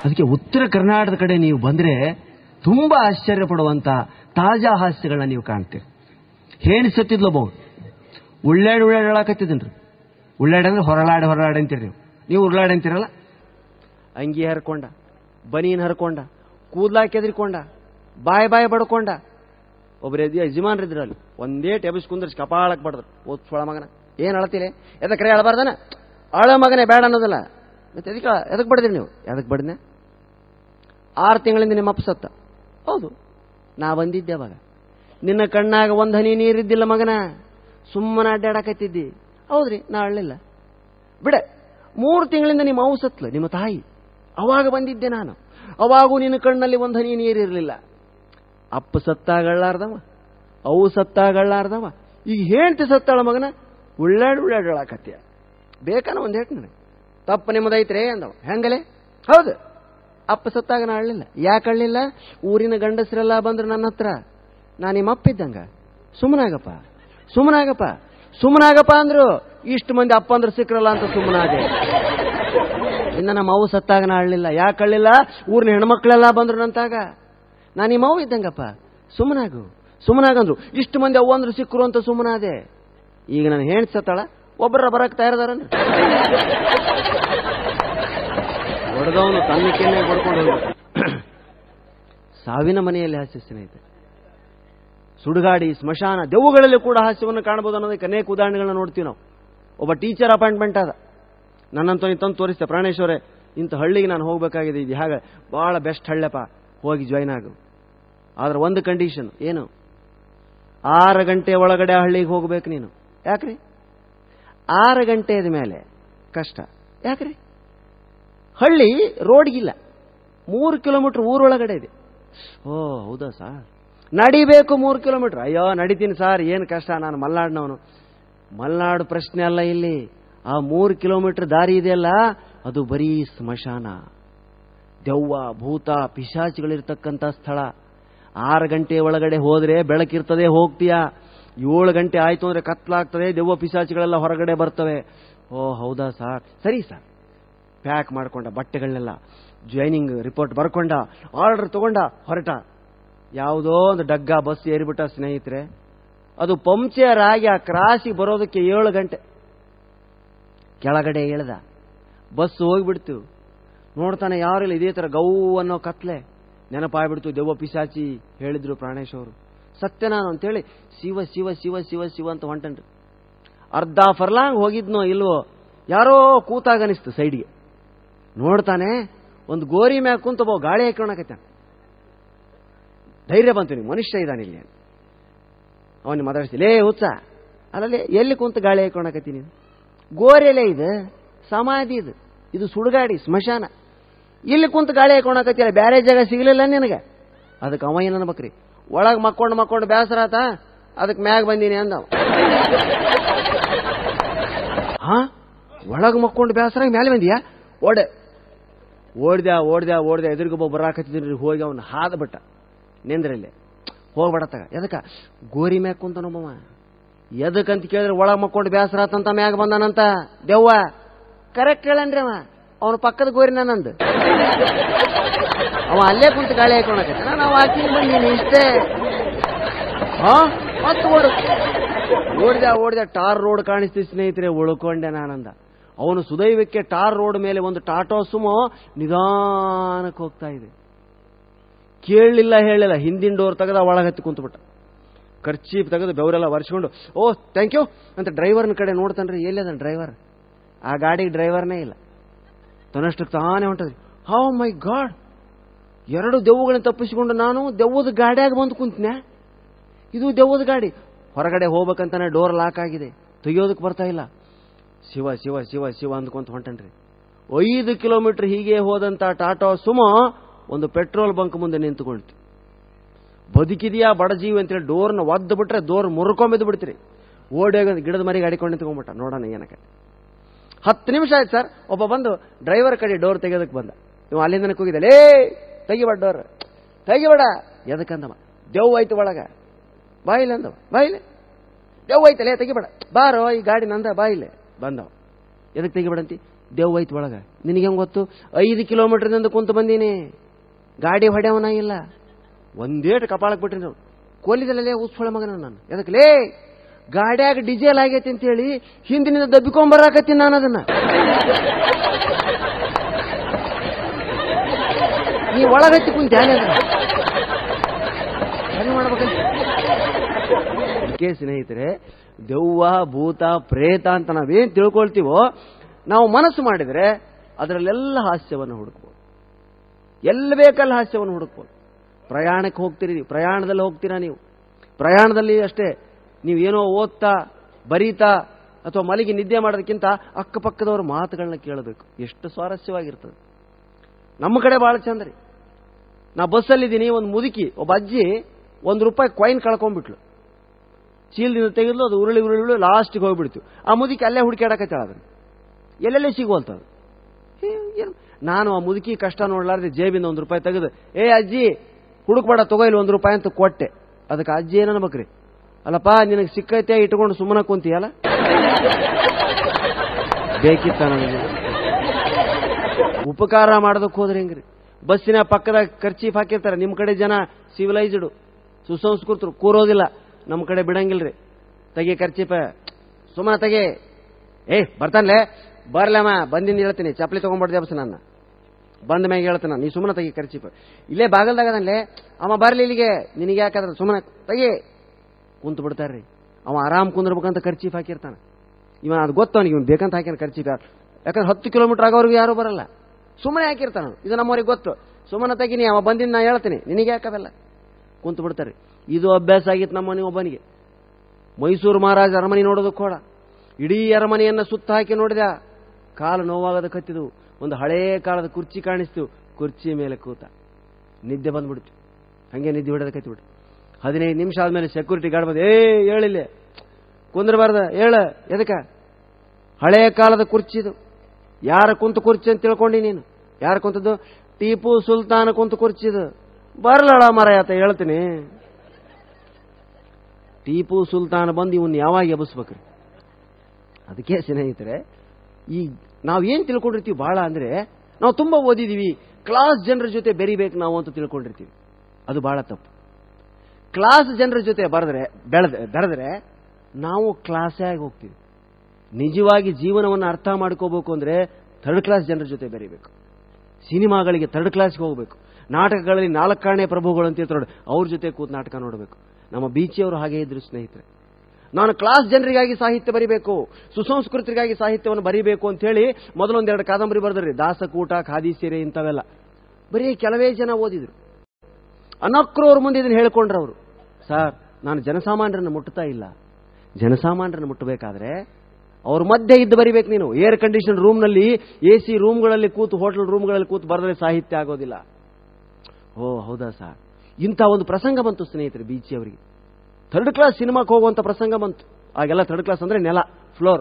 ಅದಕ್ಕೆ ಉತ್ತರ ಕರ್ನಾಟಕದ ಕಡೆ ನೀವು ಬಂದ್ರೆ ತುಂಬಾ ಆಶ್ಚರ್ಯ ಪಡುವಂತ ತಾಜಾ ಹಾಸ್ಯಗಳನ್ನ ನೀವು ಕಾಣ್ತೀರಿ ಹೇಳಿ ಸತ್ತಿದ್ಲು ಬಹು ಉಳ್ಳಾಡಿ ಉಳ್ಳಾಡಿ ಹೇಳಕತ್ತಿದ್ದೀನ್ರಿ ಉಳ್ಳಾಡಿ ಅಂದ್ರೆ ಹೊರಳಾಡಿ ಹೊರಳಾಡಿ ಅಂತೀರಿ ನೀವು ನೀವು ಉರುಳಾಡಿ ಅಂತೀರಲ್ಲ ಅಂಗಿ ಹರ್ಕೊಂಡ ಬನೀನ್ ಹರ್ಕೊಂಡ ಕೂದ್ಲಾಕ್ ಎದ್ರಿಕೊಂಡ ಬಾಯ್ ಬಾಯ್ ಬಡ್ಕೊಂಡ ಒಬ್ರು ಎದ್ದು ಯಜಮಾನ್ರಿದ್ರು ಅಲ್ಲಿ ಒಂದೇ ಟೆಬಸ್ ಕುಂದ್ರಿಸಿ ಕಪಾಳಕ್ ಬಡದ್ರು ಓದ್ ಸೊಳ ಮಗನ ಏನ್ ಅಳತಿಲೆ ಎದಕ್ಕೆ ಕರೆ ಅಳಬಾರ್ದನ ಅಳ ಮಗನೇ ಬೇಡ ಅನ್ನೋದಲ್ಲ ಮತ್ತೆ ಎದಕ್ಕೆ ಎದಕ್ಕೆ ಬಡದ್ರಿ ನೀವು ಎದಕ್ಕೆ ಬಡದ್ನೆ ಆರು ತಿಂಗಳಿಂದ ನಿಮ್ಮ ಅಪ್ಪ ಸತ್ತ ಹೌದು ನಾ ಬಂದಿದ್ದೆ ಅವಾಗ ನಿನ್ನ ಕಣ್ಣಾಗ ಒಂದ್ ಹನಿ ನೀರಿದ್ದಿಲ್ಲ ಮಗನ ಸುಮ್ಮನೆ ಅಡ್ಡಾಡಕತ್ತಿದ್ದಿ ಹೌದ್ರಿ ನಾ ಅಳ್ಳಿಲ್ಲ ಬಿಡ ಮೂರು ತಿಂಗಳಿಂದ ನಿಮ್ಮ ಅವು ಸತ್ಲು ನಿಮ್ಮ ತಾಯಿ ಅವಾಗ ಬಂದಿದ್ದೆ ನಾನು ಅವಾಗೂ ನಿನ್ನ ಕಣ್ಣಲ್ಲಿ ಒಂದು ಹನಿ ನೀರಿರಲಿಲ್ಲ ಅಪ್ಪ ಸತ್ತಾಗಳ್ಳಾರ್ದವ ಅವು ಸತ್ತಾಗಳ್ಳಾರ್ದವ ಈಗ ಹೇಳ್ತಿ ಸತ್ತಾಳ ಮಗನ ಉಳ್ಳಾಡಿ ಉಳ್ಳಾಡಿ ಹೇಳಕತ್ತೀಯ ಬೇಕಾನ ಒಂದು ಹೇಳ್ತೀನಿ ನನಗೆ ತಪ್ಪು ನಿಮ್ಮದೈತ್ರಿ ಅಂದವ ಹೆಂಗಲೆ ಹೌದು ಅಪ್ಪ ಸತ್ತಾಗ ನಾ ಅಳ್ಳಿಲ್ಲ ಯಾಕೆ ಅಳ್ಳಿಲ್ಲ ಊರಿನ ಗಂಡಸರೆಲ್ಲ ಬಂದ್ರು ನನ್ನ ಹತ್ರ ನಾ ನಿಮ್ಮ ಅಪ್ಪ ಇದ್ದಂಗ ಸುಮ್ಮನಾಗಪ್ಪ ಸುಮ್ಮನಾಗಪ್ಪ ಸುಮ್ಮನಾಗಪ್ಪ ಅಂದ್ರು ಇಷ್ಟು ಮಂದಿ ಅಪ್ಪ ಅಂದ್ರೆ ಸಿಕ್ರಲ್ಲ ಅಂತ ಸುಮ್ಮನಾದೆ ಇನ್ನು ನಮ್ಮ ಅವು ಸತ್ತಾಗ ನಾ ಅಳ್ಳಿಲ್ಲ ಯಾಕೆ ಅಳ್ಳಿಲ್ಲ ಊರಿನ ಹೆಣ್ಮಕ್ಳೆಲ್ಲ ಬಂದ್ರು ನಂತಾಗ ನಾ ನಿಮ್ಮ ಅವು ಇದ್ದಂಗಪ್ಪ ಸುಮ್ಮನಾಗು ಸುಮ್ಮನಾಗಂದ್ರು ಇಷ್ಟು ಮಂದಿ ಅವ್ವ ಅಂದ್ರೆ ಸಿಕ್ಕರು ಅಂತ ಸುಮ್ಮನಾದೆ ಈಗ ನಾನು ಹೆಣ್ ಸತ್ತಾಳ ಒಬ್ಬರ ಬರಕ್ ತಯಾರದಾರನ್ರಿ ಹೊಡೆದವನು ತನ್ನಕ್ಕೆನ್ನೇ ಬಡ್ಕೊಂಡು ಹೋಗ್ಬೇಕು ಸಾವಿನ ಮನೆಯಲ್ಲಿ ಹಾಸ್ಯ ಸ್ನೇಹಿತರೆ ಸುಡುಗಾಡಿ ಸ್ಮಶಾನ ದೆವ್ವಗಳಲ್ಲಿ ಕೂಡ ಹಾಸ್ಯವನ್ನು ಕಾಣಬಹುದು ಅನ್ನೋದಕ್ಕೆ ಅನೇಕ ಉದಾಹರಣೆಗಳನ್ನ ನೋಡ್ತೀವಿ ನಾವು ಒಬ್ಬ ಟೀಚರ್ ಅಪಾಯಿಂಟ್ಮೆಂಟ್ ಆದ ನನ್ನಂತ ತಂದು ತೋರಿಸ್ತೆ ಪ್ರಾಣೇಶ್ವರೇ ಇಂಥ ಹಳ್ಳಿಗೆ ನಾನು ಹೋಗಬೇಕಾಗಿದೆ ಇದು ಹಾಗೆ ಭಾಳ ಬೆಸ್ಟ್ ಹಳ್ಳೆಪ್ಪ ಹೋಗಿ ಜಾಯ್ನ್ ಆಗು ಆದ್ರೆ ಒಂದು ಕಂಡೀಷನ್ ಏನು ಆರು ಗಂಟೆ ಒಳಗಡೆ ಆ ಹಳ್ಳಿಗೆ ಹೋಗ್ಬೇಕು ನೀನು ಯಾಕ್ರಿ ಆರು ಗಂಟೆದ ಮೇಲೆ ಕಷ್ಟ ಯಾಕ್ರಿ ಹಳ್ಳಿ ರೋಡ್ಗಿಲ್ಲ ಮೂರು ಕಿಲೋಮೀಟರ್ ಊರೊಳಗಡೆ ಇದೆ ಓ ಹೌದಾ ಸರ್ ನಡಿಬೇಕು ಮೂರು ಕಿಲೋಮೀಟರ್ ಅಯ್ಯೋ ನಡಿತೀನಿ ಸರ್ ಏನು ಕಷ್ಟ ನಾನು ಮಲ್ನಾಡಿನವನು ಮಲ್ನಾಡು ಪ್ರಶ್ನೆ ಅಲ್ಲ ಇಲ್ಲಿ ಆ ಮೂರು ಕಿಲೋಮೀಟರ್ ದಾರಿ ಇದೆಯಲ್ಲ ಅದು ಬರೀ ಸ್ಮಶಾನ ದೆವ್ವ ಭೂತ ಪಿಶಾಚಿಗಳಿರ್ತಕ್ಕಂಥ ಸ್ಥಳ ಆರು ಗಂಟೆ ಒಳಗಡೆ ಹೋದ್ರೆ ಬೆಳಕಿರ್ತದೆ ಹೋಗ್ತೀಯಾ ಏಳು ಗಂಟೆ ಆಯ್ತು ಅಂದ್ರೆ ಕತ್ಲಾಗ್ತದೆ ದೆವ್ವ ಪಿಶಾಚಿಗಳೆಲ್ಲ ಹೊರಗಡೆ ಬರ್ತವೆ ಓ ಹೌದಾ ಸರ್ ಸರಿ ಸರ್ ಪ್ಯಾಕ್ ಮಾಡ್ಕೊಂಡ ಬಟ್ಟೆಗಳನ್ನೆಲ್ಲ ಜಾಯ್ನಿಂಗ್ ರಿಪೋರ್ಟ್ ಬರ್ಕೊಂಡ ಆರ್ಡರ್ ತಗೊಂಡ ಹೊರಟ ಯಾವುದೋ ಒಂದು ಡಗ್ಗ ಬಸ್ ಏರಿಬಿಟ್ಟ ಸ್ನೇಹಿತರೆ ಅದು ಪಂಕ್ಚರ್ ಆಗಿ ಆ ಕ್ರಾಸಿಗೆ ಬರೋದಕ್ಕೆ ಏಳು ಗಂಟೆ ಕೆಳಗಡೆ ಇಳ್ದ ಬಸ್ ಹೋಗ್ಬಿಡ್ತು ನೋಡ್ತಾನೆ ಯಾರಿಲ್ಲ ಇದೇ ತರ ಗೌ ಅನ್ನೋ ಕತ್ಲೆ ನೆನಪಾಗ್ಬಿಡ್ತು ದೆವ್ವ ಪಿಸಾಚಿ ಹೇಳಿದ್ರು ಪ್ರಾಣೇಶ್ ಅವರು ಸತ್ಯ ನಾನು ಅಂತೇಳಿ ಶಿವ ಶಿವ ಶಿವ ಶಿವ ಶಿವ ಅಂತ ಹೊಂಟನ್ರಿ ಅರ್ಧ ಫರ್ಲಾಂಗ್ ಹೋಗಿದ್ನೋ ಇಲ್ವೋ ಯಾರೋ ಕೂತಾಗನಿಸ್ತು ಸೈಡ್ಗೆ ನೋಡ್ತಾನೆ ಒಂದು ಗೋರಿ ಮ್ಯಾಗ ಕುಂತ ಒಬ್ಬ ಗಾಳಿ ಹಾಕೋಣಕತ್ತಾನ ಧೈರ್ಯ ಬಂತು ನೀವು ಮನುಷ್ಯ ಇದ್ದಾನೆ ಇಲ್ಲಿ ಅವನು ಮಾತಾಡಿಸಿ ಲೇ ಹುಚ್ಚ ಅಲ್ಲಲ್ಲಿ ಎಲ್ಲಿ ಕುಂತ ಗಾಳಿ ಹಾಕೋಣಕತ್ತಿ ನೀನು ಗೋರೆಲೆ ಇದು ಸಮಾಧಿ ಇದು ಇದು ಸುಡುಗಾಡಿ ಸ್ಮಶಾನ ಇಲ್ಲಿ ಕುಂತ ಗಾಳಿ ಹಾಕೋಣಕತ್ತಿಲ್ಲ ಬ್ಯಾರೆ ಜಾಗ ಸಿಗಲಿಲ್ಲ ನಿನಗೆ ಅದಕ್ಕೆ ಅವ ಏನು ಅನ್ಬೇಕ್ರಿ ಒಳಗೆ ಮಕ್ಕೊಂಡು ಮಕ್ಕೊಂಡು ಬೇಸರ ಆತ ಅದಕ್ಕೆ ಮ್ಯಾಗ ಬಂದೀನಿ ಅಂದವ ಹಾ ಒಳಗೆ ಮಕ್ಕೊಂಡು ಬೇಸರ ಮೇಲೆ ಬಂದಿಯಾ ಓಡೆ ಓಡ್ದ ಓಡ್ದ ಓಡ್ದ ಎದುರಿಗೊಬ್ಬ ಬರಾಕತ್ತಿದ್ರಿ ಹೋಗಿ ಅವನು ಹಾದ ಬಿಟ್ಟ ನಿಂದ್ರಲ್ಲಿ ಹೋಗ್ಬೇಡತ್ತಾಗ ಎದಕ್ಕ ಗೋರಿ ಮ್ಯಾಗ ಕುಂತ ನಮ್ಮವ ಎದಕ್ಕಂತ ಕೇಳಿದ್ರೆ ಒಳಗೆ ಮಕ್ಕೊಂಡು ಬೇಸರ ಆತಂತ ಮ್ಯಾಗ ಬಂದಾನಂತ ದೆವ್ವ ಕರೆಕ್ಟ್ ಹೇಳನ್ರಿ ಅವ ಅವನ ಪಕ್ಕದ ಗೋರಿನ ನಂದು ಅವ ಅಲ್ಲೇ ಕುಂತ ಗಾಳಿ ಹಾಕೊಳಕತ್ತ ನಾನು ವಾಕಿಂಗ್ ಬಂದೀನಿ ಇಷ್ಟೇ ಹಾ ಮತ್ತೆ ಓಡ ಓಡ್ದ ಓಡ್ದ ಟಾರ್ ರೋಡ್ ಕಾಣಿಸ್ತಿ ಸ್ನೇಹಿತರೆ ಉಳ್ಕೊಂಡೆ ನಾನಂದ ಅವನು ಸುದೈವಕ್ಕೆ ಟಾರ್ ರೋಡ್ ಮೇಲೆ ಒಂದು ಟಾಟೋ ಸುಮೋ ನಿಧಾನಕ್ಕೆ ಹೋಗ್ತಾ ಇದೆ ಕೇಳಲಿಲ್ಲ ಹೇಳಿಲ್ಲ ಹಿಂದಿನ ಡೋರ್ ತೆಗೆದ ಒಳಗೆ ಹತ್ತಿ ಕುಂತ್ಬಿಟ್ಟ ಖರ್ಚೀಪ್ ತೆಗೆದು ಬೆವರೆಲ್ಲ ಒರೆಸ್ಕೊಂಡು ಓ ಥ್ಯಾಂಕ್ ಯು ಅಂತ ಡ್ರೈವರ್ನ ಕಡೆ ನೋಡ್ತಾನ್ರಿ ಎಲ್ಲಿದ ಡ್ರೈವರ್ ಆ ಗಾಡಿಗೆ ಡ್ರೈವರ್ನೇ ಇಲ್ಲ ತನ್ನಷ್ಟಕ್ಕೆ ತಾನೇ ಹೊಂಟದ್ರಿ ಹೌ ಮೈ ಗಾಡ್ ಎರಡು ದೆವ್ವಗಳನ್ನ ತಪ್ಪಿಸಿಕೊಂಡು ನಾನು ದೆವ್ವದ ಗಾಡಿಯಾಗ ಬಂದು ಕುಂತಿನ ಇದು ದೆವ್ವದ ಗಾಡಿ ಹೊರಗಡೆ ಹೋಗ್ಬೇಕಂತಾನೆ ಡೋರ್ ಲಾಕ್ ಆಗಿದೆ ತೆಗಿಯೋದಕ್ಕೆ ಬರ್ತಾ ಇಲ್ಲ ಶಿವ ಶಿವ ಶಿವ ಶಿವ ಅಂದ್ಕೊಂತ ಹೊಂಟನ್ರಿ ಐದು ಕಿಲೋಮೀಟರ್ ಹೀಗೆ ಹೋದಂತ ಟಾಟಾ ಸುಮೋ ಒಂದು ಪೆಟ್ರೋಲ್ ಬಂಕ್ ಮುಂದೆ ನಿಂತುಕೊಳ್ತು ಬದುಕಿದೆಯಾ ಬಡಜೀವಿ ಅಂತೇಳಿ ಡೋರ್ನ ಒದ್ದು ಬಿಟ್ರೆ ಡೋರ್ ಮುರ್ಕೊಂಬಿದ್ದು ಬಿಡ್ತೀರಿ ಓಡೋಗ ಗಿಡದ ಮರಿಗೆ ಅಡಿಕೊಂಡು ನಿಂತ್ಕೊಂಡ್ಬಿಟ್ಟ ನೋಡೋಣ ಏನಕ್ಕೆ ಹತ್ತು ನಿಮಿಷ ಆಯ್ತು ಸರ್ ಒಬ್ಬ ಬಂದು ಡ್ರೈವರ್ ಕಡೆ ಡೋರ್ ತೆಗೆಯೋದಕ್ಕೆ ಬಂದ ನೀವು ಅಲ್ಲಿಂದ ಹೋಗಿದ್ದೆ ಲೇ ತೆಗಿಬೇಡ ಡೋರ್ ತೆಗಿಬೇಡ ಎದಕ್ಕಂದವ ದೆವ್ವ ಐತು ಒಳಗ ಬಾಯಿಲೆ ಅಂದವ ಬಾಯಿಲೆ ದೆವ್ವ ಐತಲೇ ತೆಗಿಬೇಡ ಬಾರೋ ಈ ಗಾಡಿ ನಂದ ಬಾಯಿಲೆ ಬಂದವ ಎದಕ್ಕೆ ತೆಗಿಬೇಡಂತಿ ದೆವ್ವ ಐತಿ ಒಳಗ ನಿನಗೆ ಹೆಂಗ್ ಗೊತ್ತು ಐದು ಕಿಲೋಮೀಟರ್ದಿಂದ ಕುಂತು ಬಂದೀನಿ ಗಾಡಿ ಹೊಡೆಯವನ ಇಲ್ಲ ಒಂದೇಟು ಕಪಾಳಕ್ಕೆ ಬಿಟ್ರಿ ನಾವು ಕೊಲ್ಲಿದಲ್ಲೇ ಉಸ್ಫಳ ಮಗನ ನಾನು ಎದಕ್ಕೆ ಲೇ ಗಾಡ್ಯಾಗ ಡಿಸೇಲ್ ಆಗೈತಿ ಅಂತೇಳಿ ಹಿಂದಿನಿಂದ ದಬ್ಬಿಕೊಂಬರಾಕತ್ತೀನಿ ನಾನು ಅದನ್ನ ನೀ ಒಳಗತ್ತಿ ಕುಂತ ಹೆಂಗ್ ಮಾಡ್ಬೇಕಂತ ಅದಕ್ಕೆ ಸ್ನೇಹಿತರೆ ದೆವ್ವ ಭೂತ ಪ್ರೇತ ಅಂತ ನಾವೇನ್ ತಿಳ್ಕೊಳ್ತೀವೋ ನಾವು ಮನಸ್ಸು ಮಾಡಿದ್ರೆ ಅದರಲ್ಲೆಲ್ಲ ಹಾಸ್ಯವನ್ನು ಹುಡುಕ್ಬೋದು ಎಲ್ಲಿ ಬೇಕಲ್ಲ ಹಾಸ್ಯವನ್ನು ಹುಡುಕ್ಬೋದು ಪ್ರಯಾಣಕ್ಕೆ ಹೋಗ್ತೀರಿ ನೀವು ಪ್ರಯಾಣದಲ್ಲಿ ಹೋಗ್ತೀರಾ ನೀವು ಪ್ರಯಾಣದಲ್ಲಿ ಅಷ್ಟೇ ನೀವೇನೋ ಓದ್ತಾ ಬರೀತಾ ಅಥವಾ ಮಲಗಿ ನಿದ್ದೆ ಮಾಡೋದಕ್ಕಿಂತ ಅಕ್ಕಪಕ್ಕದವ್ರ ಮಾತುಗಳನ್ನ ಕೇಳಬೇಕು ಎಷ್ಟು ಸ್ವಾರಸ್ಯವಾಗಿರ್ತದೆ ನಮ್ಮ ಕಡೆ ಬಹಳ ಚಂದ ರೀ ನಾ ಬಸ್ಸಲ್ಲಿದ್ದೀನಿ ಒಂದು ಮುದುಕಿ ಒಬ್ಬ ಅಜ್ಜಿ ಒಂದು ರೂಪಾಯಿ ಕಾಯಿನ್ ಕಳ್ಕೊಂಡ್ಬಿಟ್ಲು ಚೀಲದಿಂದ ತೆಗೆದ್ಲು ಅದು ಉರುಳಿ ಉರುಳಿ ಉರುಳಿ ಲಾಸ್ಟಿಗೆ ಹೋಗ್ಬಿಡ್ತು ಆ ಮುದುಕಿ ಅಲ್ಲೇ ಹುಡುಕಾಡಕತ್ತಾಳ ಅದನ್ನ ಎಲ್ಲೆಲ್ಲೇ ಸಿಗೋಲ್ತದ ನಾನು ಆ ಮುದುಕಿ ಕಷ್ಟ ನೋಡ್ಲಾರ್ದೆ ಜೇಬಿಂದ ಒಂದು ರೂಪಾಯಿ ತೆಗೆದು ಏ ಅಜ್ಜಿ ಹುಡುಕ್ಬೇಡ ತಗೋ ಇಲ್ಲಿ ಒಂದು ರೂಪಾಯಿ ಅಂತ ಕೊಟ್ಟೆ ಅದಕ್ಕೆ ಅಜ್ಜಿ ಏನ್ ಅನ್ಬೇಕ್ರಿ ಅಲ್ಲಪ್ಪ ನಿನಗೆ ಸಿಕ್ಕೈತೆ ಇಟ್ಕೊಂಡು ಸುಮ್ಮನೆ ಕುಂತೀಯಲ್ಲ ಬೇಕಿತ್ತ ನನಗೆ ಉಪಕಾರ ಮಾಡೋದಕ್ಕೆ ಹೋದ್ರೆ ಹೆಂಗ್ರಿ ಬಸ್ಸಿನ ಪಕ್ಕದ ಖರ್ಚೀಫ್ ಹಾಕಿರ್ತಾರೆ ನಿಮ್ಮ ಕಡೆ ಜನ ಸಿವಿಲೈಸ್ಡ್ ಸುಸಂಸ್ಕೃತರು ಕೂರೋದಿಲ್ಲ ನಮ್ಮ ಕಡೆ ಬಿಡಂಗಿಲ್ರಿ ತೆಗಿ ಖರ್ಚೀಪ ಸುಮ್ಮನೆ ತೆಗಿ ಏ ಬರ್ತಾನ್ಲೆ ಬರ್ಲಮ್ಮ ಬಂದಿಂದ ಹೇಳ್ತೀನಿ ಚಪ್ಪಲಿ ತಗೊಂಡ್ಬಾರ್ದು ಬಸ್ ನನ್ನ ಬಂದ ಮ್ಯಾಗ ಹೇಳ್ತಾನ ನೀ ಸುಮ್ಮನೆ ತೆಗಿ ಖರ್ಚೀಪ ಇಲ್ಲೇ ಬಾಗಲ್ದಾಗ ಅದನ್ಲೆ ಅವ ಬರ್ಲಿ ಇಲ್ಲಿಗೆ ನಿನಗೆ ಯಾಕಾದ್ರೆ ಸುಮ್ಮನೆ ತೆಗಿ ಕುಂತು ಬಿಡ್ತಾರ್ರಿ ಅವ ಆರಾಮ್ ಕುಂದಿರ್ಬೇಕಂತ ಖರ್ಚೀಫ್ ಹಾಕಿರ್ತಾನ ಇವ ಅದು ಗೊತ್ತು ಅವನಿಗೆ ಇವ್ನು ಬೇಕಂತ ಹಾಕ್ಯಾನ ಖರ್ಚೀಫ್ ಯಾರು ಯಾಕಂದ್ರೆ ಹತ್ತು ಕಿಲೋಮೀಟರ್ ಆಗೋವರೆಗೂ ಯಾರು ಬರಲ್ಲ ಸುಮ್ಮನೆ ಹಾಕಿರ್ತಾನ ಇದು ನಮ್ಮವ್ರಿಗೆ ಗೊತ್ತು ಸುಮ್ಮನೆ ತೆಗಿನಿ ಅವ ಬಂದಿಂದ ನಾ ಹೇಳ್ತೀನಿ ನಿನಗೆ ಯಾಕವೆಲ್ಲ ಕುಂತು ಬಿಡ್ತಾರೆ ಇದು ಅಭ್ಯಾಸ ಆಗಿತ್ತು ನಮ್ಮ ಮನೆ ಒಬ್ಬನಿಗೆ ಮೈಸೂರು ಮಹಾರಾಜ ಅರಮನೆ ನೋಡೋದಕ್ಕೆ ಕೂಡ ಇಡೀ ಅರಮನೆಯನ್ನ ಸುತ್ತ ಹಾಕಿ ನೋಡಿದ ಕಾಲು ನೋವಾಗದ ಕತ್ತಿದು ಒಂದು ಹಳೇ ಕಾಲದ ಕುರ್ಚಿ ಕಾಣಿಸ್ತು ಕುರ್ಚಿ ಮೇಲೆ ಕೂತ ನಿದ್ದೆ ಬಂದ್ಬಿಡ್ತು ಹಂಗೆ ನಿದ್ದೆ ಬಿಡದ ಕತ್ತಿಬಿಟ್ಟು ಹದಿನೈದು ನಿಮಿಷ ಆದ್ಮೇಲೆ ಸೆಕ್ಯೂರಿಟಿ ಗಾರ್ಡ್ ಬಂದು ಏ ಹೇಳಿಲ್ಲ ಕುಂದ್ರಬಾರ್ದ ಹೇಳ ಎದಕ ಹಳೇ ಕಾಲದ ಕುರ್ಚಿ ಇದು ಯಾರ ಕುಂತು ಕುರ್ಚಿ ಅಂತ ತಿಳ್ಕೊಂಡಿ ನೀನು ಯಾರ ಕುಂತದ್ದು ಟಿಪ್ಪು ಸುಲ್ತಾನ ಕುಂತು ಕುರ್ಚಿ ಇದು ಬರ್ಲಳ ಮರ ಆತ ಹೇಳ್ತೀನಿ ಟಿಪ್ಪು ಸುಲ್ತಾನ ಬಂದು ಇವನ್ ಯಾವಾಗ ಎಬ್ಬಿಸ್ಬೇಕ್ರಿ ಅದಕ್ಕೆ ಸ್ನೇಹಿತರೆ ಈ ನಾವು ಏನ್ ತಿಳ್ಕೊಂಡಿರ್ತೀವಿ ಬಹಳ ಅಂದ್ರೆ ನಾವು ತುಂಬಾ ಓದಿದೀವಿ ಕ್ಲಾಸ್ ಜನರ ಜೊತೆ ಬೆರಿಬೇಕು ನಾವು ಅಂತ ತಿಳ್ಕೊಂಡಿರ್ತೀವಿ ಅದು ಬಹಳ ತಪ್ಪು ಕ್ಲಾಸ್ ಜನರ ಜೊತೆ ಬರೆದ್ರೆ ಬೆಳೆದ ಬೆಳೆದ್ರೆ ನಾವು ಕ್ಲಾಸೇ ಆಗಿ ಹೋಗ್ತೀವಿ ನಿಜವಾಗಿ ಜೀವನವನ್ನು ಅರ್ಥ ಮಾಡ್ಕೋಬೇಕು ಅಂದ್ರೆ ಥರ್ಡ್ ಕ್ಲಾಸ್ ಜನರ ಜೊತೆ ಬೆರಿಬೇಕು ಸಿನಿಮಾಗಳಿಗೆ ಥರ್ಡ್ ಕ್ಲಾಸ್ಗೆ ಹೋಗಬೇಕು ನಾಟಕಗಳಲ್ಲಿ ನಾಲ್ಕಾಣೆ ಪ್ರಭುಗಳು ಅಂತ ಇರ್ತಾರೆ ನೋಡಿ ಅವ್ರ ಜೊತೆ ಕೂತ್ ನಾಟಕ ನೋಡಬೇಕು ನಮ್ಮ ಬೀಚಿಯವರು ಹಾಗೆ ಇದ್ರು ಸ್ನೇಹಿತರೆ ನಾನು ಕ್ಲಾಸ್ ಜನರಿಗಾಗಿ ಸಾಹಿತ್ಯ ಬರಿಬೇಕು ಸುಸಂಸ್ಕೃತಿಗಾಗಿ ಸಾಹಿತ್ಯವನ್ನು ಬರಿಬೇಕು ಅಂತ ಹೇಳಿ ಮೊದಲೊಂದೆರಡು ಕಾದಂಬರಿ ಬರೆದ್ರಿ ದಾಸಕೂಟ ಖಾದಿ ಸೀರೆ ಇಂಥವೆಲ್ಲ ಬರೀ ಕೆಲವೇ ಜನ ಓದಿದ್ರು ಅನಕ್ರೋರ್ ಮುಂದೆ ಇದನ್ನು ಹೇಳ್ಕೊಂಡ್ರು ಅವರು ಸರ್ ನಾನು ಜನಸಾಮಾನ್ಯರನ್ನು ಮುಟ್ಟುತ್ತಾ ಇಲ್ಲ ಜನಸಾಮಾನ್ಯರನ್ನು ಮುಟ್ಟಬೇಕಾದ್ರೆ ಅವ್ರ ಮಧ್ಯೆ ಇದ್ದು ಬರಿಬೇಕು ನೀನು ಏರ್ ಕಂಡೀಷನ್ ರೂಮ್ನಲ್ಲಿ ಎ ಸಿ ರೂಮ್ಗಳಲ್ಲಿ ಕೂತು ಹೋಟೆಲ್ ರೂಮ್ಗಳಲ್ಲಿ ಕೂತು ಬರೆದ್ರೆ ಸಾಹಿತ್ಯ ಆಗೋದಿಲ್ಲ ಓ ಹೌದಾ ಸರ್ ಇಂಥ ಒಂದು ಪ್ರಸಂಗ ಬಂತು ಸ್ನೇಹಿತರೆ ಬೀಚಿ ಅವರಿಗೆ ಥರ್ಡ್ ಕ್ಲಾಸ್ ಸಿನಿಮಾಕ್ಕೆ ಹೋಗುವಂತ ಪ್ರಸಂಗ ಬಂತು ಆಗೆಲ್ಲ ಥರ್ಡ್ ಕ್ಲಾಸ್ ಅಂದ್ರೆ ನೆಲ ಫ್ಲೋರ್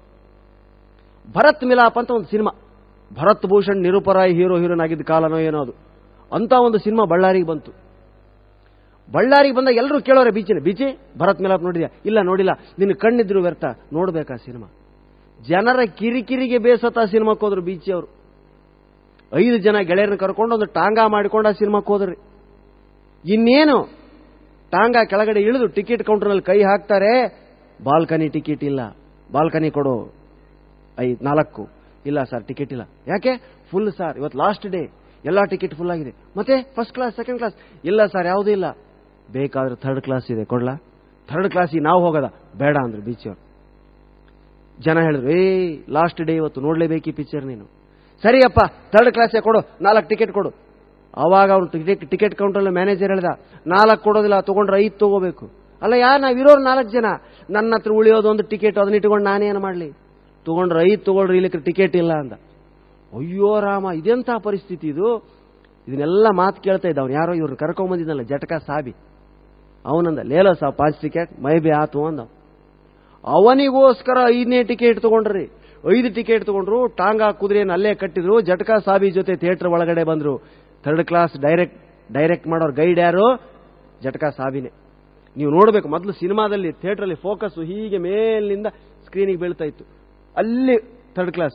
ಭರತ್ ಮಿಲಾಪ್ ಅಂತ ಒಂದು cinema Bharat Bhushan Nirupa Roy hero heroine ಆಗಿದ್ದ ಕಾಲನೋ ಏನೋ ಅದು ಅಂತ ಒಂದು ಸಿನಿಮಾ ಬಳ್ಳಾರಿಗೆ ಬಂತು ಬಳ್ಳಾರಿಗೆ ಬಂದಾಗ ಎಲ್ಲರೂ ಕೇಳೋರೆ ಬೀಚಿನ ಬೀಚಿ ಭರತ್ ಮಿಲಾಪ್ ನೋಡಿದ್ಯಾ ಇಲ್ಲ ನೋಡಿಲ್ಲ ನಿನ್ನ ಕಣ್ಣಿದ್ರು ವ್ಯರ್ಥ ನೋಡ್ಬೇಕಾ ಸಿನಿಮಾ ಜನರ ಕಿರಿಕಿರಿಗೆ ಬೇಸತ್ತ ಸಿನಿಮಾಕ್ಕೆ ಹೋದ್ರು ಬೀಚಿ ಅವರು ಐದು ಜನ ಗೆಳೆಯರನ್ನ ಕರ್ಕೊಂಡು ಒಂದು ಟಾಂಗಾ ಮಾಡಿಕೊಂಡು ಆ ಸಿನಿಮಾಕ್ಕೆ ಹೋದ್ರಿ ಇನ್ನೇನು ಟಾಂಗಾ ಕೆಳಗಡೆ ಇಳಿದು ಟಿಕೆಟ್ ಕೌಂಟರ್ನಲ್ಲಿ ಕೈ ಹಾಕ್ತಾರೆ ಬಾಲ್ಕನಿ ಟಿಕೆಟ್ ಇಲ್ಲ ಬಾಲ್ಕನಿ ಕೊಡು ಐದು ನಾಲ್ಕು ಇಲ್ಲ ಸರ್ ಟಿಕೆಟ್ ಇಲ್ಲ ಯಾಕೆ ಫುಲ್ ಸರ್ ಇವತ್ತು ಲಾಸ್ಟ್ ಡೇ ಎಲ್ಲ ಟಿಕೆಟ್ ಫುಲ್ ಆಗಿದೆ ಮತ್ತೆ ಫಸ್ಟ್ ಕ್ಲಾಸ್ ಸೆಕೆಂಡ್ ಕ್ಲಾಸ್ ಇಲ್ಲ ಸರ್ ಯಾವುದೂ ಇಲ್ಲ ಬೇಕಾದ್ರೆ ಥರ್ಡ್ ಕ್ಲಾಸ್ ಇದೆ ಕೊಡ್ಲಾ ಥರ್ಡ್ ಕ್ಲಾಸಿಗೆ ನಾವು ಹೋಗೋದ ಬೇಡ ಅಂದ್ರು ಬೀಚಿಯವ್ರು ಜನ ಹೇಳಿದ್ರು ಏ ಲಾಸ್ಟ್ ಡೇ ಇವತ್ತು ನೋಡ್ಲೇಬೇಕು ಈ ಪಿಕ್ಚರ್ ನೀನು ಸರಿಯಪ್ಪ ಥರ್ಡ್ ಕ್ಲಾಸೇ ಕೊಡು ನಾಲ್ಕು ಟಿಕೆಟ್ ಕೊಡು ಅವಾಗ ಅವ್ನು ಟಿಕೆಟ್ ಟಿಕೆಟ್ ಕೌಂಟರ್ ಮ್ಯಾನೇಜರ್ ಹೇಳ್ದ ನಾಲ್ಕು ಕೊಡೋದಿಲ್ಲ ತಗೊಂಡ್ರೆ ಐದು ತಗೋಬೇಕು ಅಲ್ಲ ಯಾ ನಾವಿರೋರು ನಾಲ್ಕು ಜನ ನನ್ನ ಹತ್ರ ಉಳಿಯೋದು ಒಂದು ಟಿಕೆಟ್ ಅದನ್ನ ಇಟ್ಕೊಂಡು ನಾನೇನು ಮಾಡಲಿ ತಗೊಂಡ್ರೆ ಐದು ತಗೊಳ್ರಿ ಇಲ್ಲಿಕ್ಕೆ ಟಿಕೆಟ್ ಇಲ್ಲ ಅಂದ ಅಯ್ಯೋ ರಾಮ ಇದೆಂಥ ಪರಿಸ್ಥಿತಿ ಇದು ಇದನ್ನೆಲ್ಲ ಮಾತು ಕೇಳ್ತಾ ಇದ್ದ ಅವ್ನು ಯಾರೋ ಇವ್ರು ಕರ್ಕೊಂಬಂದಿದ್ದಲ್ಲ ಜಟಕ ಸಾಬಿ ಅವನಂದ ಲೇಲೋ ಸಾ ಪಾಂಚ್ ಟಿಕೆಟ್ ಮೈ ಬಿ ಆತು ಅಂದ ಅವನಿಗೋಸ್ಕರ ಐದನೇ ಟಿಕೆಟ್ ತಗೊಂಡ್ರಿ ಐದು ಟಿಕೆಟ್ ತಗೊಂಡ್ರು ಟಾಂಗಾ ಕುದುರೆಯನ್ನು ಅಲ್ಲೇ ಕಟ್ಟಿದ್ರು ಜಟಕಾ ಸಾಬಿ ಜೊತೆ ಥಿಯೇಟರ್ ಒಳಗಡೆ ಬಂದ್ರು ಥರ್ಡ್ ಕ್ಲಾಸ್ ಡೈರೆಕ್ಟ್ ಡೈರೆಕ್ಟ್ ಮಾಡೋರು ಗೈಡ್ ಯಾರು ಜಟಕಾ ಸಾಬಿನೇ ನೀವು ನೋಡಬೇಕು ಮೊದಲು ಸಿನಿಮಾದಲ್ಲಿ ಥಿಯೇಟರಲ್ಲಿ ಫೋಕಸ್ ಹೀಗೆ ಮೇಲಿನಿಂದ ಸ್ಕ್ರೀನಿಗೆ ಬೀಳ್ತಾ ಇತ್ತು ಅಲ್ಲಿ ಥರ್ಡ್ ಕ್ಲಾಸು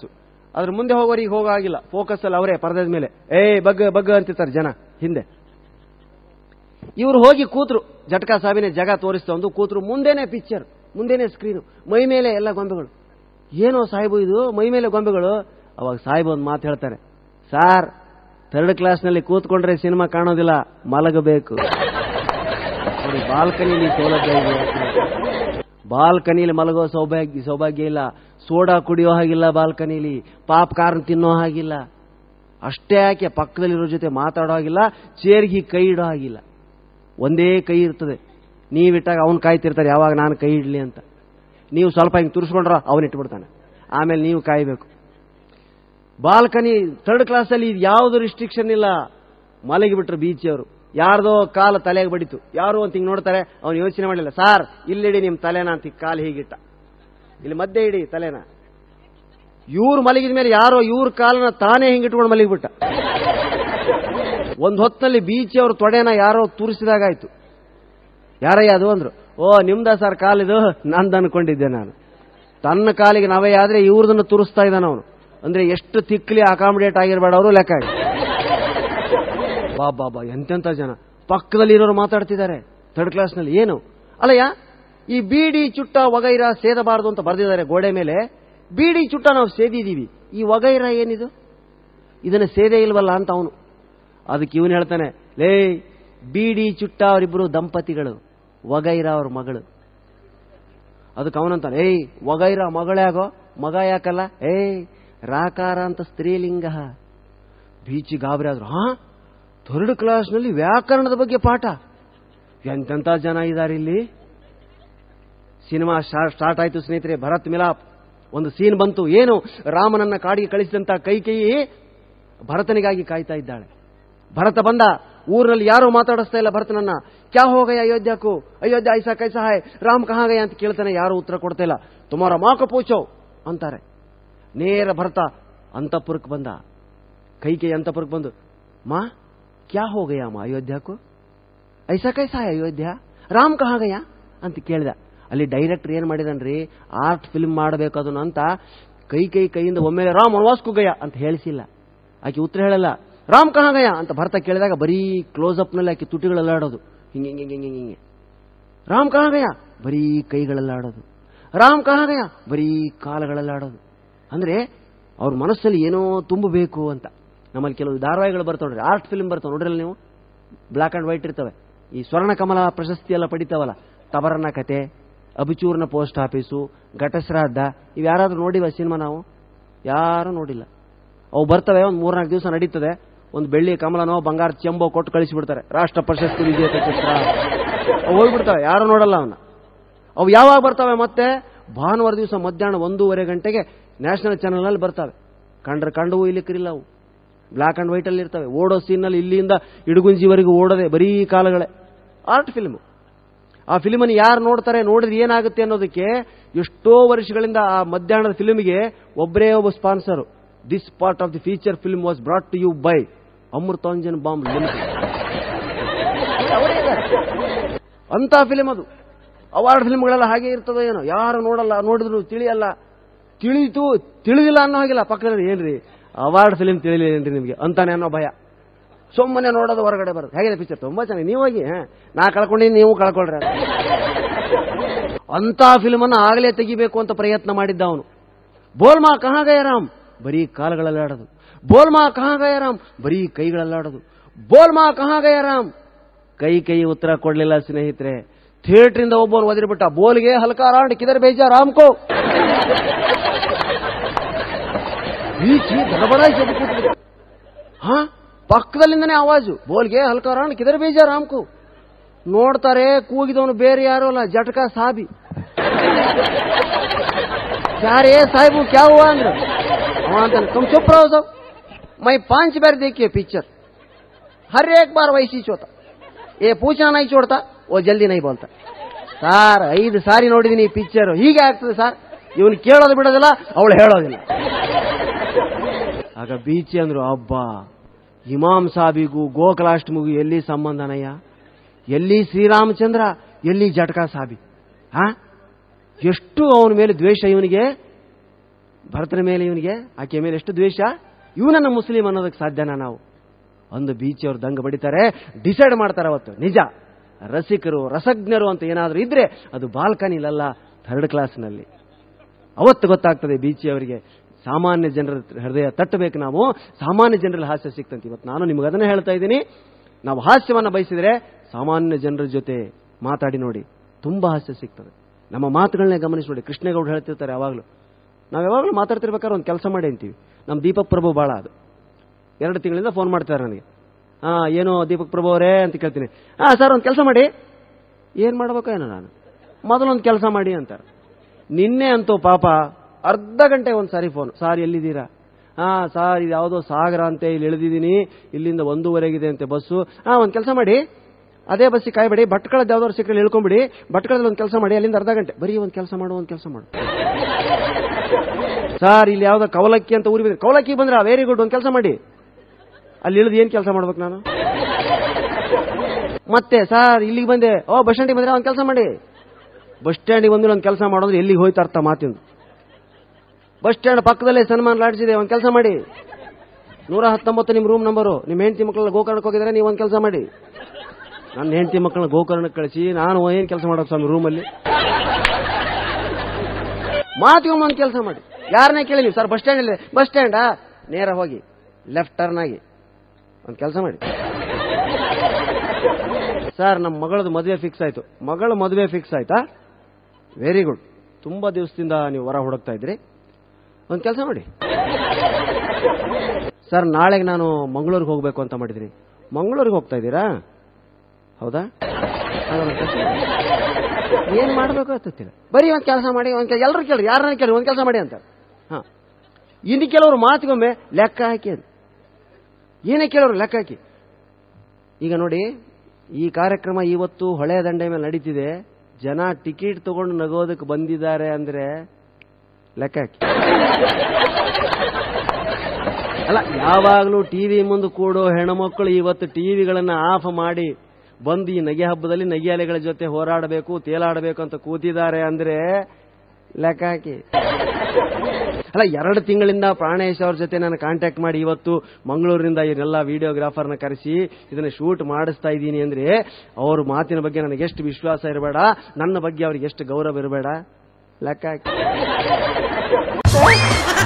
ಅದ್ರ ಮುಂದೆ ಹೋಗೋರಿಗೆ ಹೋಗೋ ಆಗಿಲ್ಲ ಫೋಕಸ್ ಅಲ್ಲಿ ಅವರೇ ಪರದದ ಮೇಲೆ ಏ ಬಗ್ಗ ಬಗ್ಗ ಅಂತಿರ್ತಾರೆ ಜನ ಹಿಂದೆ ಇವರು ಹೋಗಿ ಕೂತ್ರು ಜಟ್ಕಾ ಸಾಬಿನ ಜಗ ತೋರಿಸ್ತಾ ಒಂದು ಕೂತ್ರು ಮುಂದೆನೆ ಪಿಕ್ಚರ್ ಮುಂದೆನೆ ಸ್ಕ್ರೀನು ಮೈ ಮೇಲೆ ಎಲ್ಲ ಗೊಂಬೆಗಳು ಏನೋ ಸಾಹೇಬು ಇದು ಮೈ ಮೇಲೆ ಗೊಂಬೆಗಳು ಅವಾಗ ಸಾಹೇಬ್ ಒಂದು ಮಾತು ಹೇಳ್ತಾರೆ ಸಾರ್ ಥರ್ಡ್ ಕ್ಲಾಸ್ನಲ್ಲಿ ಕೂತ್ಕೊಂಡ್ರೆ ಸಿನಿಮಾ ಕಾಣೋದಿಲ್ಲ ಮಲಗಬೇಕು ನೋಡಿ ಬಾಲ್ಕನಿಲಿ ಸೌಲಭ್ಯ ಇದೆ ಬಾಲ್ಕನಿಲಿ ಮಲಗೋ ಸೌಭಾಗ್ಯ ಸೌಭಾಗ್ಯ ಇಲ್ಲ ಸೋಡಾ ಕುಡಿಯೋ ಹಾಗಿಲ್ಲ ಬಾಲ್ಕನಿಲಿ ಪಾಪ್ ಕಾರ್ನ್ ತಿನ್ನೋ ಹಾಗಿಲ್ಲ ಅಷ್ಟೇ ಯಾಕೆ ಪಕ್ಕದಲ್ಲಿರೋ ಜೊತೆ ಮಾತಾಡೋ ಹಾಗಿಲ್ಲ ಚೇರ್ಗಿ ಕೈ ಇಡೋ ಹಾಗಿಲ್ಲ ಒಂದೇ ಕೈ ಇರ್ತದೆ ನೀವಿಟ್ಟಾಗ ಅವನು ಕಾಯ್ತಿರ್ತಾರೆ ಯಾವಾಗ ನಾನು ಕೈ ಇಡ್ಲಿ ಅಂತ ನೀವು ಸ್ವಲ್ಪ ಹಿಂಗೆ ತುರ್ಸ್ಕೊಂಡ್ರ ಅವನು ಇಟ್ಬಿಡ್ತಾನೆ ಆಮೇಲೆ ನೀವು ಕಾಯಬೇಕು ಬಾಲ್ಕನಿ ಥರ್ಡ್ ಕ್ಲಾಸಲ್ಲಿ ಯಾವುದು ರಿಸ್ಟ್ರಿಕ್ಷನ್ ಇಲ್ಲ ಮಲಗಿಬಿಟ್ರು ಬೀಚ್ ಅವರು ಯಾರ್ದೋ ಕಾಲ ತಲೆಗೆ ಬಡಿತು ಯಾರು ಅಂತ ಹಿಂಗೆ ನೋಡ್ತಾರೆ ಅವನು ಯೋಚನೆ ಮಾಡಲಿಲ್ಲ ಸಾರ್ ಇಲ್ಲಿಡಿ ನಿಮ್ಮ ತಲೆನ ಅಂತ ಕಾಲು ಹೀಗಿಟ್ಟ ಇಲ್ಲಿ ಮಧ್ಯೆ ಇಡಿ ತಲೆನ ಇವ್ರು ಮಲಗಿದ ಮೇಲೆ ಯಾರೋ ಇವ್ರ ಕಾಲನ ತಾನೇ ಹಿಂಗಿಟ್ಕೊಂಡು ಮಲಗಿಬಿಟ್ಟ ಒಂದು ಹೊತ್ತಿನಲ್ಲಿ ಬೀಚ್ ಅವ್ರ ತೊಡೆನ ಯಾರೋ ತುರಿಸಿದಾಗಾಯ್ತು ಯಾರಯ್ಯ ಅದು ಅಂದ್ರು ಓ ನಿಮ್ದ ಸರ್ ಕಾಲಿದು ನಂದು ಅನ್ಕೊಂಡಿದ್ದೆ ನಾನು ತನ್ನ ಕಾಲಿಗೆ ನಾವೇ ಆದ್ರೆ ಇವ್ರದನ್ನು ತುರಿಸ್ತಾ ಇದ್ದಾನ ಅವನು ಅಂದ್ರೆ ಎಷ್ಟು ತಿಕ್ಲಿ ಅಕಾಮಿಡೇಟ್ ಆಗಿರ್ಬೇಡ ಅವರು ಲೆಕ್ಕ ಹಾಕಿ. ಬಾ ಬಾ ಬಾ ಎಂತೆಂತ ಜನ ಪಕ್ಕದಲ್ಲಿ ಇರೋರು ಮಾತಾಡ್ತಿದ್ದಾರೆ ಥರ್ಡ್ ಕ್ಲಾಸ್ನಲ್ಲಿ ಏನು ಅಲ್ಲಯ್ಯ ಈ ಬೀಡಿ ಚುಟ್ಟ ವಗೈರ ಸೇದಬಾರದು ಅಂತ ಬರೆದಿದ್ದಾರೆ ಗೋಡೆ ಮೇಲೆ ಬೀಡಿ ಚುಟ್ಟ ನಾವು ಸೇದಿದೀವಿ ಈ ವಗೈರ ಏನಿದು ಇದನ್ನ ಸೇದೆ ಇಲ್ವಲ್ಲ ಅಂತ ಅವನು ಅದಕ್ಕೆ ಇವನು ಹೇಳ್ತಾನೆ ಲೇ ಬೀಡಿ ಚುಟ್ಟ ಅವರಿಬ್ಬರು ದಂಪತಿಗಳು ವಗೈರ ಅವ್ರ ಮಗಳು ಅದಕ್ಕೆ ಅವನಂತಾನೆ ಏಯ್ ವಗೈರ ಮಗಳಾಗೋ ಮಗ ಯಾಕಲ್ಲ ಏಯ್ ರಾಕಾರ ಅಂತ ಸ್ತ್ರೀಲಿಂಗ ಬೀಚಿ ಗಾಬರಿ ಆದ್ರು ಹಾ ಥರ್ಡ್ ಕ್ಲಾಸ್ನಲ್ಲಿ ವ್ಯಾಕರಣದ ಬಗ್ಗೆ ಪಾಠ ಎಂತೆಂತ ಜನ ಇದ್ದಾರೆ ಇಲ್ಲಿ ಸಿನಿಮಾ ಸ್ಟಾರ್ಟ್ ಆಯ್ತು ಸ್ನೇಹಿತರೆ ಭರತ್ ಮಿಲಾಪ್ ಒಂದು ಸೀನ್ ಬಂತು ಏನು ರಾಮನನ್ನ ಕಾಡಿಗೆ ಕಳಿಸಿದಂತ ಕೈ ಕೈ ಭರತನಿಗಾಗಿ ಕಾಯ್ತಾ ಇದ್ದಾಳೆ ಭರತ ಬಂದ ಊರಿನಲ್ಲಿ ಯಾರು ಮಾತಾಡಿಸ್ತಾ ಇಲ್ಲ ಭರತನನ್ನ ಕ್ಯಾ ಹೋಗಯ ಅಯೋಧ್ಯಕ್ಕೂ ಅಯೋಧ್ಯ ಐಸಾ ಕೈಸಾ ಹಾಯ್ ರಾಮ್ ಕಹಾ ಗಯ ಅಂತ ಕೇಳ್ತಾನೆ ಯಾರು ಉತ್ತರ ಕೊಡ್ತಾ ಇಲ್ಲ ತುಮಾರ ಮಾಕ ಪೂಚೋ ಅಂತಾರೆ ನೇರ ಭರತ ಅಂತಪುರಕ್ಕೆ ಬಂದ ಕೈ ಕೈ ಅಂತಪುರಕ್ಕೆ ಬಂದು ಮಾ ಕ್ಯಾ ಹೋಗಯ ಮಾ ಅಯೋಧ್ಯಕ್ಕೂ ಐಸಾ ಕೈಸಾ ಹೈ ಅಯೋಧ್ಯ ರಾಮ್ ಕಹಾ ಗಯ ಅಂತ ಕೇಳಿದ ಅಲ್ಲಿ ಡೈರೆಕ್ಟರ್ ಏನ್ ಮಾಡಿದನ್ರಿ ಆರ್ಟ್ ಫಿಲ್ಮ್ ಮಾಡಬೇಕು ಅದನ್ನು ಅಂತ ಕೈ ಕೈ ಕೈಯಿಂದ ಒಮ್ಮೆಲೆ ರಾಮ್ ವನವಾಸ್ಕು ಗಯ ಅಂತ ಹೇಳಿಸಿಲ್ಲ ಆಕೆ ಉತ್ತರ ಹೇಳಲ್ಲ ರಾಮ್ ಕಹಾ ಗಯ ಅಂತ ಭರತ ಕೇಳಿದಾಗ ಬರೀ ಕ್ಲೋಸ್ ಅಪ್ನಲ್ಲಿ ಆಕೆ ತುಟಿಗಳೆಲ್ಲ ಆಡೋದು ಹಿಂಗೆ ಹಿಂಗೆ ಹಿಂಗೆ ಹಿಂಗೆ ಹಿಂಗೆ ರಾಮ್ ಕಹಾ ಗಯ ಬರೀ ಕೈಗಳೆಲ್ಲ ಆಡೋದು ರಾಮ್ ಕಹಾ ಗಯ ಬರೀ ಕಾಲಗಳೆಲ್ಲ ಆಡೋದು ಅಂದ್ರೆ ಅವ್ರ ಮನಸ್ಸಲ್ಲಿ ಏನೋ ತುಂಬಬೇಕು ಅಂತ ನಮ್ಮಲ್ಲಿ ಕೆಲವು ಧಾರಾವಾಹಿಗಳು ಬರ್ತಾವೆ ನೋಡ್ರಿ ಆರ್ಟ್ ಫಿಲ್ಮ್ ಬರ್ತಾವೆ ನೋಡ್ರಲ್ಲ ನೀವು ಬ್ಲಾಕ್ ಅಂಡ್ ವೈಟ್ ಇರ್ತವೆ ಈ ಸ್ವರ್ಣ ಕಮಲ ಪ್ರಶಸ್ತಿ ಎಲ್ಲ ಪಡಿತಾವಲ್ಲ ತಬರನ ಕತೆ ಅಬಿಚೂರ್ನ ಪೋಸ್ಟ್ ಆಫೀಸು ಘಟಶ್ರಾದ್ದ ಇವು ಯಾರಾದ್ರೂ ನೋಡಿವ ಸಿನಿಮಾ ನಾವು ಯಾರೂ ನೋಡಿಲ್ಲ ಅವು ಬರ್ತವೆ ಒಂದು ಮೂರ್ನಾಲ್ಕು ದಿವಸ ನಡೀತದೆ ಒಂದು ಬೆಳ್ಳಿ ಕಮಲನೋ ಬಂಗಾರ ಚೆಂಬೋ ಕೊಟ್ಟು ಕಳಿಸಿಬಿಡ್ತಾರೆ ರಾಷ್ಟ್ರ ಪ್ರಶಸ್ತಿ ವಿಜೇತ ಚಿತ್ರ ಅವು ಹೋಗ್ಬಿಡ್ತವೆ ಯಾರು ನೋಡಲ್ಲ ಅವನ್ನ ಅವು ಯಾವಾಗ ಬರ್ತವೆ ಮತ್ತೆ ಭಾನುವಾರ ದಿವಸ ಮಧ್ಯಾಹ್ನ ಒಂದೂವರೆ ಗಂಟೆಗೆ ನ್ಯಾಷನಲ್ ಚಾನಲ್ನಲ್ಲಿ ಬರ್ತವೆ ಕಂಡ್ರೆ ಕಂಡವು ಇಲ್ಲಿಕ್ಕಿರಿಲ್ಲ ಅವು ಬ್ಲ್ಯಾಕ್ ಅಂಡ್ ವೈಟ್ ಅಲ್ಲಿ ಇರ್ತವೆ ಓಡೋ ಸೀನ್ನಲ್ಲಿ ಇಲ್ಲಿಂದ ಇಡುಗುಂಜಿವರೆಗೂ ಓಡೋದೆ ಬರೀ ಕಾಲಗಳೇ ಆರ್ಟ್ ಫಿಲ್ಮ್ ಆ ಫಿಲ್ಮನ್ನು ಯಾರು ನೋಡ್ತಾರೆ ನೋಡಿದ್ರೆ ಏನಾಗುತ್ತೆ ಅನ್ನೋದಕ್ಕೆ ಎಷ್ಟೋ ವರ್ಷಗಳಿಂದ ಆ ಮಧ್ಯಾಹ್ನದ ಫಿಲ್ಮ್ಗೆ ಒಬ್ಬರೇ ಒಬ್ಬ sponsor this part of the feature film was brought to you by Amrutanjan ಬಾಂಬ್ ಅಂತ ಫಿಲ್ಮ್ ಅದು ಅವಾರ್ಡ್ ಫಿಲ್ಮ್ಗಳೆಲ್ಲ ಹಾಗೆ ಇರ್ತದೋ ಏನೋ ಯಾರು ನೋಡಲ್ಲ ನೋಡಿದ್ರು ತಿಳಿಯಲ್ಲ ತಿಳಿತು ತಿಳಿದಿಲ್ಲ ಅನ್ನೋ ಹಾಗಿಲ್ಲ ಪಕ್ಕದಲ್ಲಿ ಏನ್ರಿ ಅವಾರ್ಡ್ ಫಿಲ್ಮ್ ತಿಳಿಲಿಲ್ಲೇನ್ರಿ ನಿಮಗೆ ಅಂತಾನೆ ಅನ್ನೋ ಭಯ ಸುಮ್ಮನೆ ನೋಡೋದು ಹೊರಗಡೆ ಬರೋದು ಹೇಗಿದೆ ಪಿಕ್ಚರ್ ತುಂಬಾ ಚೆನ್ನಾಗಿ ನೀವು ಹೋಗಿ ಹಾ, ನಾ ಕಳ್ಕೊಂಡಿನಿ ನೀವು ಕಳ್ಕೊಳ್ರಿ ಅಂತ. ಅಂತ ಫಿಲ್ಮ್ ಅನ್ನ ಆಗಲೇ ತೆಗಿಬೇಕು ಅಂತ ಪ್ರಯತ್ನ ಮಾಡಿದ್ದ ಅವನು ಬೋಲ್ಮಾ ಕಹಾ ಗಯ ರಾಮ್ ಬರೀ ಕಾಲುಗಳಲ್ಲಾಡೋದು ಬೋಲ್ಮಾ ಕಹಾ ಗಯ ರಾಮ್ ಬರೀ ಕೈಗಳಲ್ಲಾಡೋದು ಬೋಲ್ಮಾ ಕಹಾ ಗಯ ರಾಮ್ ಕೈ ಕೈ ಉತ್ತರ ಕೊಡ್ಲಿಲ್ಲ ಸ್ನೇಹಿತರೆ ಥಿಯೇಟ್ರಿಂದ ಒಬ್ಬನು ಒದರಿಬಿಟ್ಟ ಬೋಲ್ಗೆ ಹಲ್ಕಾರಾಂಡ್ ಕಿದರ್ ಬೇಜ ರಾಮ್ಕೋ ಬೀಚಿ ದಡಬಡಾಯಿಸಿ ಎದ್ದು ಕೂತ್ಬಿಟ್ಟ. ಹಾ ಪಕ್ಕದಲ್ಲಿಂದನೇ ಆವಾಜು ಬೋಲ್ಗೆ ಹಲ್ಕಾರಾಂಡ್ ಕಿದರ್ ಬೇಜ ರಾಮ್ಕೋ ನೋಡ್ತಾರೆ ಕೂಗಿದವನು ಬೇರೆ ಯಾರು ಅಲ್ಲ ಜಟಕಾ ಸಾಬಿ ಯಾರೇ ಸಾಹೇಬು ಕ್ಯಾ ಹುआ ಅಂದ್ರೆ ಅವ ಅಂತಾನೆ तुम चुप रहो सब मैं पांच बार देखिए पिक्चर हर एक बार वैसी चोता ये पूछना नहीं छोड़ता वो जल्दी नहीं बोलता ಸಾರ್ ಐದು ಸಾರಿ ನೋಡಿದೀನಿ ಈ ಪಿಕ್ಚರ್ ಹೀಗೆ ಆಗ್ತದೆ ಸರ್ ಇವನು ಕೇಳೋದು ಬಿಡೋದಿಲ್ಲ ಅವಳು ಹೇಳೋದಿಲ್ಲ ಆಗ ಬೀಚಿ ಅಂದ್ರು ಅಬ್ಬಾ ಇಮಾಮ್ ಸಾಬಿಗೂ ಗೋಕುಲಾಷ್ಟಮಿಗೂ ಎಲ್ಲಿ ಸಂಬಂಧನಯ್ಯ ಎಲ್ಲಿ ಶ್ರೀರಾಮಚಂದ್ರ ಎಲ್ಲಿ ಜಟಕಾ ಸಾಬಿ ಹಾ ಎಷ್ಟು ಅವನ ಮೇಲೆ ದ್ವೇಷ ಇವನಿಗೆ ಭರತನ ಮೇಲೆ ಇವನಿಗೆ ಆಕೆಯ ಮೇಲೆ ಎಷ್ಟು ದ್ವೇಷ ಇವನನ್ನ ಮುಸ್ಲಿಂ ಅನ್ನೋದಕ್ಕೆ ಸಾಧ್ಯನಾ ನಾವು ಒಂದು ಬೀಚ್ ಅವರು ದಂಗ ಬಡಿತಾರೆ ಡಿಸೈಡ್ ಮಾಡ್ತಾರೆ ಅವತ್ತು ನಿಜ ರಸಿಕರು ರಸಜ್ಞರು ಅಂತ ಏನಾದರೂ ಇದ್ರೆ ಅದು ಬಾಲ್ಕನಿಲಲ್ಲ ಥರ್ಡ್ ಕ್ಲಾಸ್ನಲ್ಲಿ ಅವತ್ತು ಗೊತ್ತಾಗ್ತದೆ ಬೀಚಿ ಅವರಿಗೆ ಸಾಮಾನ್ಯ ಜನರ ಹೃದಯ ತಟ್ಟಬೇಕು ನಾವು ಸಾಮಾನ್ಯ ಜನರಲ್ಲಿ ಹಾಸ್ಯ ಸಿಕ್ತಂತೆ ಇವತ್ತು ನಾನು ನಿಮಗೆ ಅದನ್ನೇ ಹೇಳ್ತಾ ಇದ್ದೀನಿ ನಾವು ಹಾಸ್ಯವನ್ನು ಬಯಸಿದರೆ ಸಾಮಾನ್ಯ ಜನರ ಜೊತೆ ಮಾತಾಡಿ ನೋಡಿ ತುಂಬಾ ಹಾಸ್ಯ ಸಿಗ್ತದೆ ನಮ್ಮ ಮಾತುಗಳನ್ನೇ ಗಮನಿಸಿ ನೋಡಿ ಕೃಷ್ಣೇಗೌಡ ಹೇಳ್ತಿರ್ತಾರೆ ಯಾವಾಗಲೂ ನಾವು ಯಾವಾಗಲೂ ಮಾತಾಡ್ತಿರ್ಬೇಕಾದ್ರೆ ಒಂದು ಕೆಲಸ ಮಾಡಿ ಅಂತೀವಿ ನಮ್ಮ ದೀಪಕ್ ಪ್ರಭು ಭಾಳ ಅದು ಎರಡು ತಿಂಗಳಿಂದ ಫೋನ್ ಮಾಡ್ತಾರೆ ನನಗೆ ಹಾ ಏನು ದೀಪಕ್ ಪ್ರಭು ಅವರೇ ಅಂತ ಕೇಳ್ತೀನಿ ಹಾ ಸರ್ ಒಂದು ಕೆಲಸ ಮಾಡಿ ಏನು ಮಾಡ್ಬೇಕೋ ಏನೋ ನಾನು ಮೊದಲೊಂದು ಕೆಲಸ ಮಾಡಿ ಅಂತಾರೆ ನಿನ್ನೆ ಅಂತೂ ಪಾಪ ಅರ್ಧ ಗಂಟೆ ಒಂದು ಸಾರಿ ಫೋನ್ ಸಾರ್ ಎಲ್ಲಿದ್ದೀರಾ ಹಾ ಸಾರ್ ಇದು ಯಾವುದೋ ಸಾಗರ ಅಂತೆ ಇಲ್ಲಿ ಇಳಿದಿದ್ದೀನಿ ಇಲ್ಲಿಂದ ಒಂದೂವರೆಗಿದೆ ಅಂತೆ ಬಸ್ಸು ಹಾ ಒಂದು ಕೆಲಸ ಮಾಡಿ ಅದೇ ಬಸ್ಸಿಗೆ ಕಾಯ್ಬೇಡಿ ಭಟ್ಕಳದ ಯಾವ್ದಾದ್ರು ಸಿಕ್ಕಲ್ಲಿ ಇಳ್ಕೊಂಬಿಡಿ ಭಟ್ಕಳದಲ್ಲಿ ಒಂದು ಕೆಲಸ ಮಾಡಿ ಅಲ್ಲಿಂದ ಅರ್ಧ ಗಂಟೆ ಬರೀ ಒಂದು ಕೆಲಸ ಮಾಡು ಒಂದು ಕೆಲಸ ಮಾಡು ಸರ್ ಇಲ್ಲಿ ಯಾವ್ದೋ ಕವಲಕ್ಕಿ ಅಂತ ಊರಿ ಬಂದ್ರೆ ಕವಲಕ್ಕಿ ಬಂದ್ರ ವೆರಿ ಗುಡ್ ಒಂದು ಕೆಲಸ ಮಾಡಿ ಅಲ್ಲಿ ಇಳಿದು ಏನ್ ಕೆಲಸ ಮಾಡ್ಬೇಕು ನಾನು ಮತ್ತೆ ಸರ್ ಇಲ್ಲಿಗೆ ಬಂದೆ ಓ ಬಸ್ ಸ್ಟ್ಯಾಂಡಿಗೆ ಬಂದ್ರೆ ಒಂದು ಕೆಲಸ ಮಾಡಿ ಬಸ್ ಸ್ಟ್ಯಾಂಡಿಗೆ ಬಂದ್ರೆ ಒಂದು ಕೆಲಸ ಮಾಡೋದ್ರೆ ಎಲ್ಲಿಗೆ ಹೋಯ್ತಾ ಅರ್ಥ ಮಾತಿಂದು ಬಸ್ ಸ್ಟ್ಯಾಂಡ್ ಪಕ್ಕದಲ್ಲೇ ಸನ್ಮಾನ್ ಲಾಡ್ಜ್ ಇದೆ ಒಂದು ಕೆಲಸ ಮಾಡಿ ನೂರ ಹತ್ತೊಂಬತ್ತು ನಿಮ್ಮ ರೂಮ್ ನಂಬರು ನಿಮ್ಮ ಹೆಂಡತಿ ಮಕ್ಕಳನ್ನ ಗೋಕರ್ಣಕ್ಕೆ ಹೋಗಿದ್ರೆ ನೀವು ಒಂದು ಕೆಲಸ ಮಾಡಿ ನನ್ನ ಹೆಂಡತಿ ಮಕ್ಕಳನ್ನ ಗೋಕರ್ಣಕ್ಕೆ ಕಳಿಸಿ ನಾನು ಏನು ಕೆಲಸ ಮಾಡೋದು ಸ್ವಾಮಿ ರೂಮಲ್ಲಿ ಮಾತಿಗೊಮ್ಮೆ ಒಂದು ಕೆಲಸ ಮಾಡಿ ಯಾರನ್ನೇ ಕೇಳಿ ನೀವು ಸರ್ ಬಸ್ ಸ್ಟ್ಯಾಂಡ್ ಬಸ್ ಸ್ಟ್ಯಾಂಡಾ ನೇರ ಹೋಗಿ ಲೆಫ್ಟ್ ಟರ್ನ್ ಆಗಿ ಒಂದು ಕೆಲಸ ಮಾಡಿ ಸರ್ ನಮ್ಮ ಮಗಳದು ಮದುವೆ ಫಿಕ್ಸ್ ಆಯ್ತು ಮಗಳ ಮದುವೆ ಫಿಕ್ಸ್ ಆಯ್ತಾ ವೆರಿ ಗುಡ್ ತುಂಬಾ ದಿವಸದಿಂದ ನೀವು ಹೊರ ಹುಡುಕ್ತಾ ಇದ್ರಿ ಒಂದು ಕೆಲಸ ಮಾಡಿ ಸರ್ ನಾಳೆಗೆ ನಾನು ಮಂಗಳೂರಿಗೆ ಹೋಗ್ಬೇಕು ಅಂತ ಮಾಡಿದ್ದೀನಿ ಮಂಗಳೂರಿಗೆ ಹೋಗ್ತಾ ಇದ್ದೀರಾ ಹೌದಾ ಹಾಗಾದ್ರೆ ಒಂದ್ ಕೆಲ್ಸ ಮಾಡಿ. ಏನ್ ಮಾಡ್ಬೇಕು ಗೊತ್ತಿಲ್ಲ ಬರೀ ಒಂದ್ ಕೆಲಸ ಮಾಡಿ ಒಂದ್ ಎಲ್ಲರೂ ಕೇಳಿ ಯಾರನ್ನ ಕೇಳಿ ಒಂದ್ ಕೆಲಸ ಮಾಡಿ ಅಂತ ಹಾ ಇನ್ನು ಕೆಲವರು ಮಾತಿಗೊಮ್ಮೆ ಲೆಕ್ಕ ಹಾಕಿ ಅಂತ ಏನೇ ಕೇಳೋರು ಲೆಕ್ಕ ಹಾಕಿ ಈಗ ನೋಡಿ ಈ ಕಾರ್ಯಕ್ರಮ ಇವತ್ತು ಹೊಳೆ ದಂಡೆ ಮೇಲೆ ನಡೀತಿದೆ ಜನ ಟಿಕೆಟ್ ತಗೊಂಡು ನಗೋದಕ್ಕೆ ಬಂದಿದ್ದಾರೆ ಅಂದ್ರೆ ಲೆಕ್ಕ ಹಾಕಿ ಅಲ್ಲ ಯಾವಾಗಲೂ ಟಿವಿ ಮುಂದೆ ಕೂಡೋ ಹೆಣ್ಮಕ್ಳು ಇವತ್ತು ಟಿವಿಗಳನ್ನ ಆಫ್ ಮಾಡಿ ಬಂದು ಈ ನಗೆ ಹಬ್ಬದಲ್ಲಿ ನಗೆ ಅಲೆಗಳ ಜೊತೆ ಹೋರಾಡಬೇಕು ತೇಲಾಡಬೇಕು ಅಂತ ಕೂತಿದ್ದಾರೆ ಅಂದ್ರೆ ಲೆಕ್ಕ ಹಾಕಿ ಅಲ್ಲ ಎರಡು ತಿಂಗಳಿಂದ ಪ್ರಾಣೇಶ್ ಅವ್ರ ಜೊತೆ ನಾನು ಕಾಂಟ್ಯಾಕ್ಟ್ ಮಾಡಿ ಇವತ್ತು ಮಂಗಳೂರಿನಿಂದ ಇವರೆಲ್ಲ ವಿಡಿಯೋಗ್ರಾಫರ್ನ ಕರೆಸಿ ಇದನ್ನ ಶೂಟ್ ಮಾಡಿಸ್ತಾ ಇದ್ದೀನಿ ಅಂದ್ರೆ ಅವ್ರ ಮಾತಿನ ಬಗ್ಗೆ ನನಗೆ ಎಷ್ಟು ವಿಶ್ವಾಸ ಇರಬೇಡ ನನ್ನ ಬಗ್ಗೆ ಅವ್ರಿಗೆ ಎಷ್ಟು ಗೌರವ ಇರಬೇಡ ಲೆಕ್ಕ ಹಾಕಿ